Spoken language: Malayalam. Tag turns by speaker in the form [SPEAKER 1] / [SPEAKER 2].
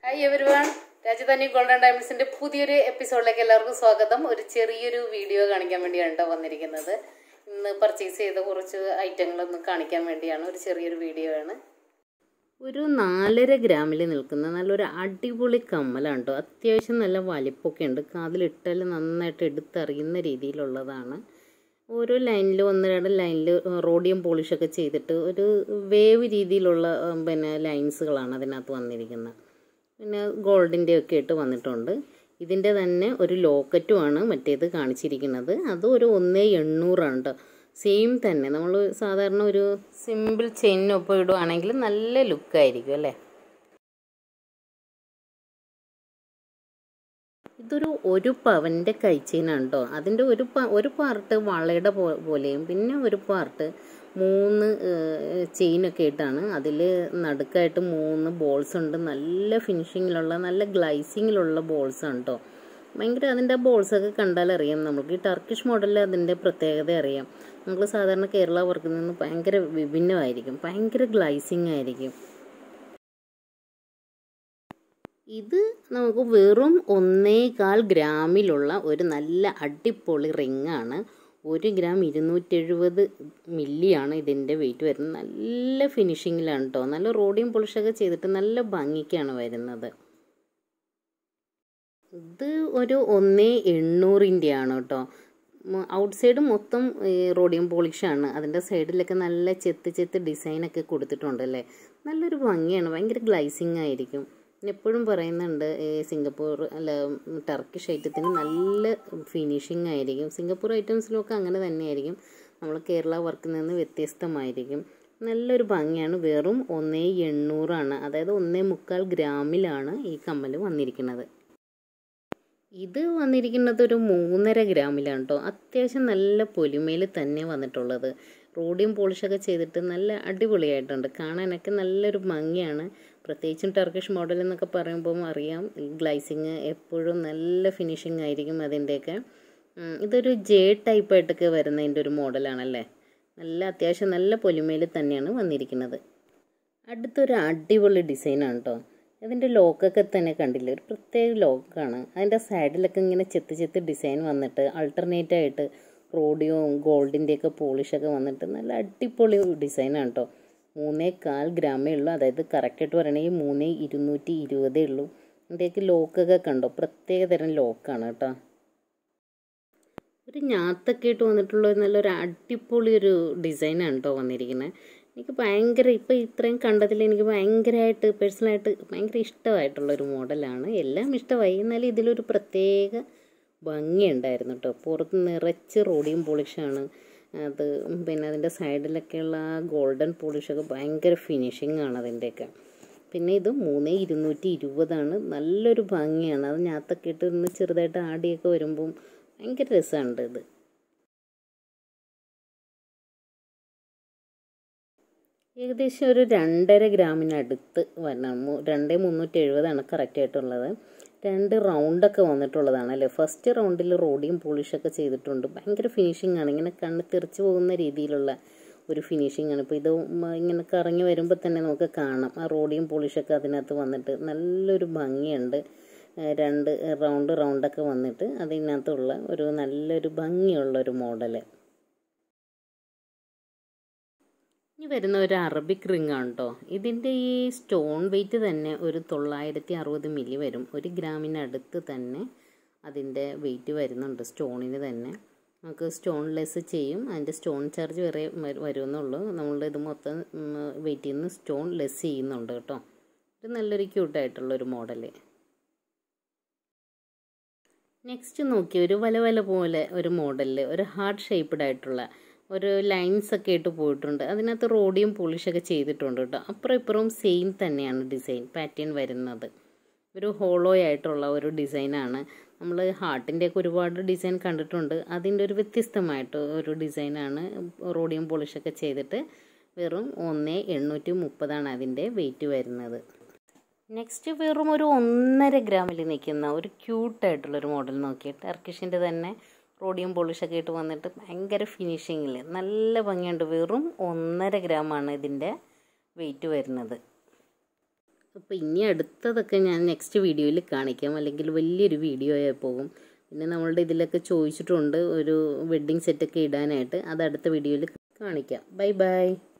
[SPEAKER 1] ഹായ് എവരിവൺ രാജധാനി ഗോൾഡൻ ഡയമണ്ട്സിന്റെ പുതിയൊരു എപ്പിസോഡിലേക്ക് എല്ലാവർക്കും സ്വാഗതം ഒരു ചെറിയൊരു വീഡിയോ കാണിക്കാൻ വേണ്ടിയാണ് കേട്ടോ വന്നിരിക്കുന്നത് ഇന്ന് പർച്ചേസ് ചെയ്ത കുറച്ച് ഐറ്റങ്ങളൊന്ന് കാണിക്കാൻ വേണ്ടിയാണ് ഒരു ചെറിയൊരു വീഡിയോ ആണ് ഒരു നാലര ഗ്രാമിൽ നിൽക്കുന്ന നല്ലൊരു അടിപൊളി കമ്മലാണ് കേട്ടോ അത്യാവശ്യം നല്ല വലിപ്പമൊക്കെ ഉണ്ട് കാതിലിട്ടാൽ നന്നായിട്ട് എടുത്തറിയുന്ന രീതിയിലുള്ളതാണ് ഓരോ ലൈനിലും ഒന്ന് രണ്ട് ലൈനിൽ റോഡിയം പോളിഷൊക്കെ ചെയ്തിട്ട് ഒരു വേവ് രീതിയിലുള്ള ഉം, പിന്നെ ലൈൻസുകളാണ് അതിനകത്ത് വന്നിരിക്കുന്നത് പിന്നെ ഗോൾഡിൻ്റെ ഒക്കെ ഇട്ട് വന്നിട്ടുണ്ട് ഇതിൻ്റെ തന്നെ ഒരു ലോക്കറ്റുമാണ് മറ്റേത് കാണിച്ചിരിക്കുന്നത് അത് ഒരു ഒന്നേ എണ്ണൂറാണ് കേട്ടോ സെയിം തന്നെ നമ്മൾ സാധാരണ ഒരു സിമ്പിൾ ചെയിനൊപ്പം ഇടുവാണെങ്കിൽ നല്ല ലുക്കായിരിക്കും അല്ലേ ഇതൊരു ഒരു പവൻ്റെ കൈച്ചെയിനാണ് കേട്ടോ അതിൻ്റെ ഒരു പ ഒരു പാർട്ട് വളയുടെ പോ പോലെയും പിന്നെ ഒരു പാർട്ട് മൂന്ന് ചെയിനൊക്കെ ആയിട്ടാണ് അതിൽ നടുക്കായിട്ട് മൂന്ന് ബോൾസ് ഉണ്ട് നല്ല ഫിനിഷിങ്ങിലുള്ള നല്ല ഗ്ലൈസിങ്ങിലുള്ള ബോൾസ് ആണ് കേട്ടോ ഭയങ്കര അതിൻ്റെ ബോൾസൊക്കെ കണ്ടാൽ അറിയാം നമുക്ക് ഈ ടർക്കിഷ് മോഡലിൽ അതിൻ്റെ പ്രത്യേകത അറിയാം നമ്മൾ സാധാരണ കേരള വർക്കിൽ നിന്ന് ഭയങ്കര വിഭിന്നമായിരിക്കും ഭയങ്കര ഗ്ലൈസിങ് ആയിരിക്കും ഇത് നമുക്ക് വെറും ഒന്നേകാൽ ഗ്രാമിലുള്ള ഒരു നല്ല അടിപൊളി റിങ്ങാണ് ഒരു ഗ്രാം ഇരുന്നൂറ്റെഴുപത് മില്ലിയാണ് ഇതിൻ്റെ വെയിറ്റ് വരുന്നത് നല്ല ഫിനിഷിങ്ങിലാണ് കേട്ടോ നല്ല റോഡിയം പോളിഷൊക്കെ ചെയ്തിട്ട് നല്ല ഭംഗിക്കാണ് വരുന്നത് ഇത് ഒരു ഒന്നേ എണ്ണൂറിൻ്റെ ആണ് കേട്ടോ ഔട്ട് സൈഡ് മൊത്തം ഈ റോഡിയം പോളിഷാണ് അതിൻ്റെ സൈഡിലൊക്കെ നല്ല ചെത്ത് ചെത്ത് ഡിസൈനൊക്കെ കൊടുത്തിട്ടുണ്ട് അല്ലേ നല്ലൊരു ഭംഗിയാണ് ഭയങ്കര ഗ്ലൈസിങ് ആയിരിക്കും ഞാൻ എപ്പോഴും പറയുന്നുണ്ട് ഈ സിംഗപ്പൂർ അല്ല ടർക്കിഷ് ഐറ്റത്തിന് നല്ല ഫിനിഷിംഗ് ആയിരിക്കും സിംഗപ്പൂർ ഐറ്റംസിലൊക്കെ അങ്ങനെ തന്നെയായിരിക്കും നമ്മൾ കേരള വർക്കിൽ നിന്ന് വ്യത്യസ്തമായിരിക്കും നല്ലൊരു ഭംഗിയാണ് വെറും ഒന്നേ എണ്ണൂറാണ് അതായത് ഒന്നേ മുക്കാൽ ഗ്രാമിലാണ് ഈ കമ്മൽ വന്നിരിക്കുന്നത് ഇത് വന്നിരിക്കുന്നത് ഒരു മൂന്നര ഗ്രാമിലാണ് കേട്ടോ അത്യാവശ്യം നല്ല പൊലിമയിൽ തന്നെ വന്നിട്ടുള്ളത് റോഡിയം പോളിഷൊക്കെ ചെയ്തിട്ട് നല്ല അടിപൊളിയായിട്ടുണ്ട് കാണാനൊക്കെ നല്ലൊരു ഭംഗിയാണ് പ്രത്യേകിച്ചും ടർക്കിഷ് മോഡൽ എന്നൊക്കെ പറയുമ്പോൾ അറിയാം ഗ്ലൈസിങ് എപ്പോഴും നല്ല ഫിനിഷിംഗ് ആയിരിക്കും അതിൻ്റെയൊക്കെ ഉം, ഇതൊരു ജെ ടൈപ്പായിട്ടൊക്കെ വരുന്നതിൻ്റെ ഒരു മോഡലാണല്ലേ നല്ല അത്യാവശ്യം നല്ല പൊലിമയിൽ തന്നെയാണ് വന്നിരിക്കുന്നത് അടുത്തൊരു അടിപൊളി ഡിസൈനാണ് കേട്ടോ അതിൻ്റെ ലോക്കൊക്കെ തന്നെ കണ്ടില്ലേ ഒരു പ്രത്യേക ലോക്കാണ് അതിൻ്റെ സൈഡിലൊക്കെ ഇങ്ങനെ ചെത്ത് ചെത്ത് ഡിസൈൻ വന്നിട്ട് അൾട്ടർനേറ്റ് ആയിട്ട് റോഡിയോവും ഗോൾഡിൻ്റെയൊക്കെ പോളിഷൊക്കെ വന്നിട്ട് നല്ല അടിപൊളി ഡിസൈനാണ് കേട്ടോ മൂന്നേ കാൽ ഗ്രാമേ ഉള്ളൂ അതായത് കറക്റ്റായിട്ട് പറയണമെങ്കിൽ മൂന്നേ ഇരുന്നൂറ്റി ഇരുപതേ ഉള്ളൂ ഇതിൻ്റെയൊക്കെ ലോക്കൊക്കെ കണ്ടോ പ്രത്യേക തരം ലോക്കാണ് കേട്ടോ ഒരു ഞാത്തൊക്കെ ഇട്ട് വന്നിട്ടുള്ള ഒരു നല്ലൊരു അടിപൊളി ഒരു ഡിസൈനാണ് കേട്ടോ വന്നിരിക്കുന്നത് എനിക്ക് ഭയങ്കര ഇപ്പോൾ ഇത്രയും കണ്ടതിൽ എനിക്ക് ഭയങ്കരമായിട്ട് പേഴ്സണലായിട്ട് ഭയങ്കര ഇഷ്ടമായിട്ടുള്ളൊരു മോഡലാണ് എല്ലാം ഇഷ്ടമായി എന്നാലും ഇതിലൊരു പ്രത്യേക ഭംഗിയുണ്ടായിരുന്നു കേട്ടോ പുറത്ത് നിറച്ച് റോഡിയം പോളിഷാണ് അത് പിന്നെ അതിൻ്റെ സൈഡിലൊക്കെയുള്ള ആ ഗോൾഡൻ പോളിഷൊക്കെ ഭയങ്കര ഫിനിഷിംഗ് ആണ് അതിൻ്റെയൊക്കെ പിന്നെ ഇത് മൂന്ന് ഇരുന്നൂറ്റി ഇരുപതാണ് നല്ലൊരു ഭംഗിയാണ് അത് ഞാത്തൊക്കെ ഇട്ട് ഒന്ന് ചെറുതായിട്ട് ആടിയൊക്കെ വരുമ്പം ഭയങ്കര രസമുണ്ട് ഇത് ഏകദേശം ഒരു രണ്ടര ഗ്രാമിനടുത്ത് വരണം മു- രണ്ടേ മുന്നൂറ്റി എഴുപതാണ് കറക്റ്റ് ആയിട്ടുള്ളത് രണ്ട് റൗണ്ടൊക്കെ വന്നിട്ടുള്ളതാണ് അല്ലേ ഫസ്റ്റ് റൗണ്ടിൽ റോഡിയും പോളിഷൊക്കെ ചെയ്തിട്ടുണ്ട് ഭയങ്കര ഫിനിഷിംഗ് ആണ് ഇങ്ങനെ കണ്ണ് തെറിച്ച് പോകുന്ന രീതിയിലുള്ള ഒരു ഫിനിഷിംഗ് ആണ് ഇപ്പോൾ ഇത് മ- ഇങ്ങനെ കറങ്ങി വരുമ്പോൾ തന്നെ നമുക്ക് കാണാം ആ റോഡിയും പോളിഷൊക്കെ അതിനകത്ത് വന്നിട്ട് നല്ലൊരു ഭംഗിയുണ്ട് ഏഹ് രണ്ട് റൗണ്ട് റൗണ്ടൊക്കെ വന്നിട്ട് അതിനകത്തുള്ള ഒരു നല്ലൊരു ഭംഗിയുള്ള ഒരു മോഡല് ഇനി വരുന്ന ഒരു അറബിക് റിംഗ് ആണ് കേട്ടോ ഇതിൻ്റെ ഈ സ്റ്റോൺ വെയിറ്റ് തന്നെ ഒരു തൊള്ളായിരത്തി അറുപത് മില്ലി വരും ഒരു ഗ്രാമിനടുത്ത് തന്നെ അതിൻ്റെ വെയിറ്റ് വരുന്നുണ്ട് സ്റ്റോണിന് തന്നെ നമുക്ക് സ്റ്റോൺ ലെസ് ചെയ്യും അതിൻ്റെ സ്റ്റോൺ ചാർജ് വരെ വരു- വരുമെന്നുള്ളൂ നമ്മളുടെ ഇത് മൊത്തം വെയിറ്റിൽ നിന്ന് സ്റ്റോൺ ലെസ് ചെയ്യുന്നുണ്ട് കേട്ടോ ഇത് നല്ലൊരു ക്യൂട്ടായിട്ടുള്ളൊരു മോഡല് നെക്സ്റ്റ് നോക്കി ഒരു വല വല പോലെ ഒരു മോഡലിൽ ഒരു ഹാർട്ട് ഷേപ്പ്ഡ് ആയിട്ടുള്ള ഒരു ലൈൻസ് ഒക്കെ ഇട്ട് പോയിട്ടുണ്ട് അതിനകത്ത് റോഡിയും പോളിഷൊക്കെ ചെയ്തിട്ടുണ്ട് കേട്ടോ അപ്പുറം ഇപ്പുറവും സെയിം തന്നെയാണ് ഡിസൈൻ പാറ്റേൺ വരുന്നത് ഒരു ഹോളോ ആയിട്ടുള്ള ഒരു ഡിസൈനാണ് നമ്മൾ ഹാർട്ടിൻ്റെയൊക്കെ ഒരുപാട് ഡിസൈൻ കണ്ടിട്ടുണ്ട് അതിൻ്റെ ഒരു വ്യത്യസ്തമായിട്ട് ഒരു ഡിസൈനാണ് റോഡിയം പോളിഷൊക്കെ ചെയ്തിട്ട് വെറും ഒന്ന് എണ്ണൂറ്റി മുപ്പതാണ് അതിൻ്റെ വെയിറ്റ് വരുന്നത് നെക്സ്റ്റ് വെറും ഒരു ഒന്നര ഗ്രാമിൽ നിൽക്കുന്ന ഒരു ക്യൂട്ടായിട്ടുള്ളൊരു മോഡൽ നോക്കി ടർക്കിഷിൻ്റെ തന്നെ റോഡിയം പോളിഷൊക്കെ ഇട്ട് വന്നിട്ട് ഭയങ്കര ഫിനിഷിങ്ങിൽ നല്ല ഭംഗിയുണ്ട് വെറും ഒന്നര ഗ്രാമാണ് ഇതിൻ്റെ വെയിറ്റ് വരുന്നത് അപ്പോൾ ഇനി അടുത്തതൊക്കെ ഞാൻ നെക്സ്റ്റ് വീഡിയോയിൽ കാണിക്കാം അല്ലെങ്കിൽ വലിയൊരു വീഡിയോ ആയി പോകും പിന്നെ നമ്മളുടെ ഇതിലൊക്കെ ചോദിച്ചിട്ടുണ്ട് ഒരു വെഡ്ഡിങ് സെറ്റൊക്കെ ഇടാനായിട്ട് അത് അടുത്ത വീഡിയോയിൽ കാണിക്കാം ബൈ ബൈ